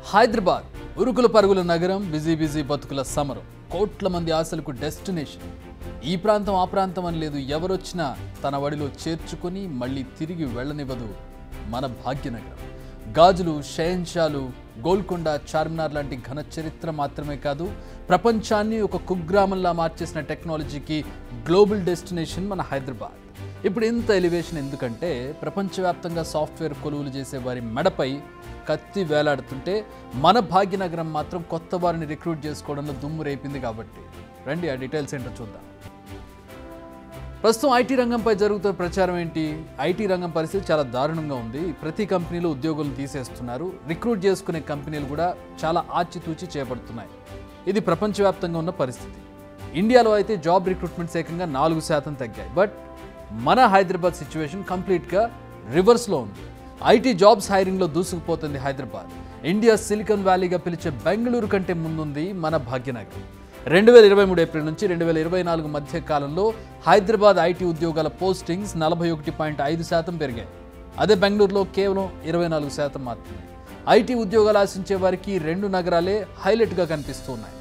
హైదరాబాద్ ఉరుకుల పరుగుల నగరం busy busy బతుకుల సమరం కోట్ల మంది ఆశలకు డెస్టినేషన్ ఈ ప్రాంతం ఆ ప్రాంతం అని లేదు ఎవరొచ్చినా తన వడిలో చేర్చుకొని మళ్ళీ తిరిగి వెళ్ళనివ్వదు మన భాగ్యనగరం గాజులు షయంషాలు గోల్కొండ చార్మినార్ లాంటి ఘన చరిత్ర మాత్రమే కాదు ప్రపంచాన్ని ఒక కుగ్రామంలా మార్చేసిన టెక్నాలజీకి గ్లోబల్ డెస్టినేషన్ మన హైదరాబాద్ ఇప్పుడు ఇంత ఎలివేషన్ ఎందుకంటే ప్రపంచవ్యాప్తంగా సాఫ్ట్వేర్ కొలువులు చేసే వారి మెడపై కత్తి వేలాడుతుంటే మన భాగ్యనగరం మాత్రం కొత్త వారిని రిక్రూట్ చేసుకోవడంలో దుమ్ము రేపింది కాబట్టి రండి ఆ డీటెయిల్స్ ఏంటో చూద్దాం ప్రస్తుతం ఐటీ రంగంపై జరుగుతున్న ప్రచారం ఏంటి ఐటీ రంగం పరిస్థితి చాలా దారుణంగా ఉంది ప్రతి కంపెనీలో ఉద్యోగులను తీసేస్తున్నారు రిక్రూట్ చేసుకునే కంపెనీలు కూడా చాలా ఆచితూచి చేపడుతున్నాయి ఇది ప్రపంచవ్యాప్తంగా ఉన్న పరిస్థితి ఇండియాలో అయితే జాబ్ రిక్రూట్మెంట్స్ ఏకంగా నాలుగు శాతం తగ్గాయి బట్ మన హైదరాబాద్ సిచ్యువేషన్ కంప్లీట్గా రివర్స్లో ఉంది ఐటీ జాబ్స్ హైరింగ్లో దూసుకుపోతుంది హైదరాబాద్ ఇండియా సిలికాన్ వ్యాలీగా పిలిచే బెంగళూరు కంటే ముందుంది మన భాగ్యనగరం రెండు వేల ఇరవై మూడు ఏప్రిల్ నుంచి రెండు వేల ఇరవై నాలుగు మధ్య కాలంలో హైదరాబాద్ ఐటీ ఉద్యోగాల పోస్టింగ్స్ నలభై ఒకటి పాయింట్ ఐదు శాతం పెరిగాయి అదే బెంగళూరులో కేవలం ఇరవై నాలుగు శాతం మాత్రమే ఐటీ ఉద్యోగాలు ఆశించే వారికి ఈ రెండు నగరాలే హైలైట్గా కనిపిస్తున్నాయి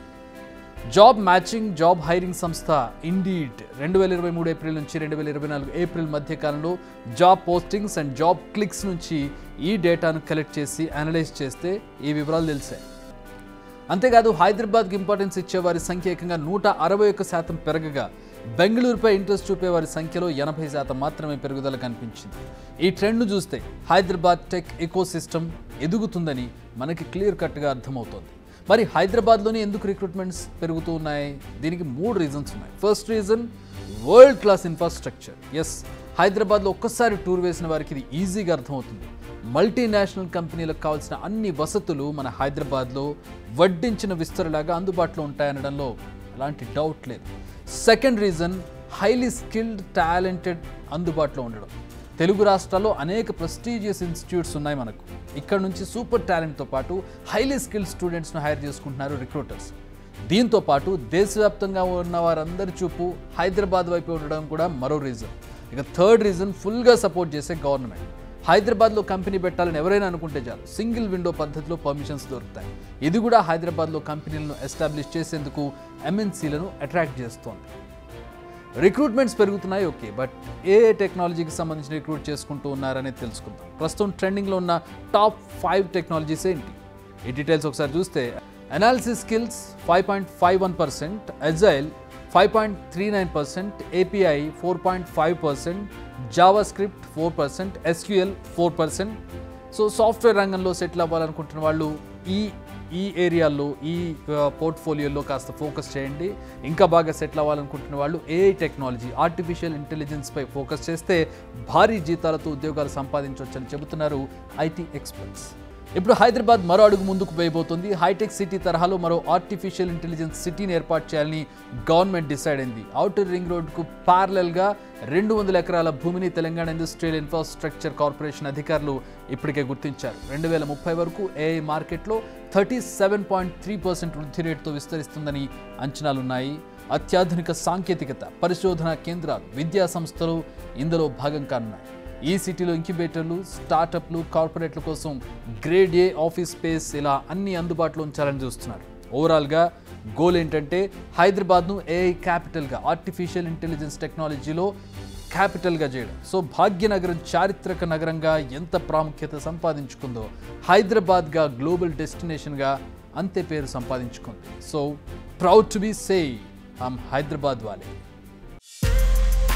జాబ్ మ్యాచింగ్ జాబ్ హైరింగ్ సంస్థ ఇండీడ్ రెండు వేల ఇరవై మూడు ఏప్రిల్ నుంచి రెండు వేల ఇరవై నాలుగు ఏప్రిల్ మధ్య కాలంలో job postings and job clicks నుంచి ఈ డేటాను కలెక్ట్ చేసి అనలైజ్ చేస్తే ఈ వివరాలు తెలిసాయి అంతేకాదు హైదరాబాద్కి ఇంపార్టెన్స్ ఇచ్చే వారి సంఖ్య ఏకంగా నూట అరవై ఒక్క శాతం పెరగగా బెంగళూరుపై ఇంట్రెస్ట్ చూపే వారి సంఖ్యలో ఎనభై శాతం మాత్రమే పెరుగుదల కనిపించింది ఈ ట్రెండ్ను చూస్తే హైదరాబాద్ టెక్ ఎకో సిస్టమ్ ఎదుగుతుందని మనకి క్లియర్ కట్గా అర్థమవుతోంది మరి హైదరాబాద్లోనే ఎందుకు రిక్రూట్మెంట్స్ పెరుగుతూ ఉన్నాయి దీనికి మూడు రీజన్స్ ఉన్నాయి first reason world class infrastructure is హైదరాబాద్లో ఒక్కసారి టూర్ వేసిన వారికి ఇది ఈజీగా అర్థమవుతుంది మల్టీనేషనల్ కంపెనీలకు కావాల్సిన అన్ని వసతులు మన హైదరాబాద్లో వడ్డించిన విస్తరలాగా అందుబాటులో ఉంటాయనడంలో ఎలాంటి డౌట్ లేదు second reason highly skilled talented అందుబాటులో ఉండడం తెలుగు రాష్ట్రాల్లో అనేక ప్రెస్టీజియస్ ఇన్స్టిట్యూట్స్ ఉన్నాయి మనకు ఇక్కడ నుంచి సూపర్ టాలెంట్తో పాటు హైలీ స్కిల్డ్ స్టూడెంట్స్ను హైర్ చేసుకుంటున్నారు రిక్రూటర్స్ దీంతో పాటు దేశవ్యాప్తంగా ఉన్న వారందరి చూపు హైదరాబాద్ వైపు ఉండడం కూడా మరో రీజన్ ఇక థర్డ్ రీజన్ ఫుల్గా సపోర్ట్ చేసే గవర్నమెంట్ హైదరాబాద్లో కంపెనీ పెట్టాలని ఎవరైనా అనుకుంటే చాలు సింగిల్ విండో పద్ధతిలో పర్మిషన్స్ దొరుకుతాయి ఇది కూడా హైదరాబాద్లో కంపెనీలను ఎస్టాబ్లిష్ చేసేందుకు ఎంఎన్సీలను అట్రాక్ట్ చేస్తోంది రిక్రూట్మెంట్స్ పెరుగుతున్నాయి ఓకే బట్ ఏ ఏ టెక్నాలజీకి సంబంధించి రిక్రూట్ చేసుకుంటూ ఉన్నారనేది తెలుసుకుందాం ప్రస్తుతం ట్రెండింగ్లో ఉన్న టాప్ ఫైవ్ టెక్నాలజీస్ ఏంటి ఈ డీటెయిల్స్ ఒకసారి చూస్తే analysis skills five point five one percent agile five point three nine percent API four point five percent JavaScript four percent SQL four percent so software రంగంలో settle అవ్వాలనుకుంటున్న వాళ్ళు ఈ ఈ ఏరియాల్లో ఈ పోర్ట్ఫోలియోలో కాస్త ఫోకస్ చేయండి ఇంకా బాగా సెటిల్ అవ్వాలనుకుంటున్న వాళ్ళు ఏఐ టెక్నాలజీ ఆర్టిఫిషియల్ ఇంటెలిజెన్స్పై ఫోకస్ చేస్తే భారీ జీతాలతో ఉద్యోగాలు సంపాదించవచ్చని చెబుతున్నారు ఐటీ ఎక్స్పర్ట్స్ ఇప్పుడు హైదరాబాద్ మరో అడుగు ముందుకు వేయబోతుంది హైటెక్ సిటీ తరహాలో మరో ఆర్టిఫిషియల్ ఇంటెలిజెన్స్ సిటీని ఏర్పాటు చేయాలని గవర్నమెంట్ డిసైడ్ అయింది ఔటర్ రింగ్ రోడ్కు ప్యారలల్గా రెండు వందల ఎకరాల భూమిని తెలంగాణ ఇండస్ట్రియల్ ఇన్ఫ్రాస్ట్రక్చర్ కార్పొరేషన్ అధికారులు ఇప్పటికే గుర్తించారు రెండు వేల ముప్పై వరకు ఏఐ మార్కెట్లో thirty seven point three percent వృద్ధి రేటుతో విస్తరిస్తుందని అంచనాలున్నాయి అత్యాధునిక సాంకేతికత పరిశోధన కేంద్రాలు విద్యా సంస్థలు ఇందులో భాగం కానున్నాయి ఈ సిటీలో ఇంక్యుబేటర్లు స్టార్టప్లు కార్పొరేట్ల కోసం గ్రేడ్ ఏ ఆఫీస్ స్పేస్ ఇలా అన్ని అందుబాటులో ఉంచాలని చూస్తున్నారు ఓవరాల్గా గోల్ ఏంటంటే హైదరాబాద్ను ఏఐ క్యాపిటల్గా ఆర్టిఫిషియల్ ఇంటెలిజెన్స్ టెక్నాలజీలో క్యాపిటల్గా చేయడం సో భాగ్యనగరం చారిత్రక నగరంగా ఎంత ప్రాముఖ్యత సంపాదించుకుందో హైదరాబాద్గా గ్లోబల్ డెస్టినేషన్గా అంతే పేరు సంపాదించుకుంది so proud to be say I'm Hyderabad వాలే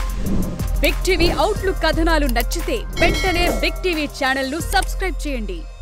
బిగ్ టీవీ అవుట్లుక్ కథనాలు నచ్చితే వెంటనే బిగ్ టీవీ ఛానల్ ను సబ్స్క్రైబ్ చేయండి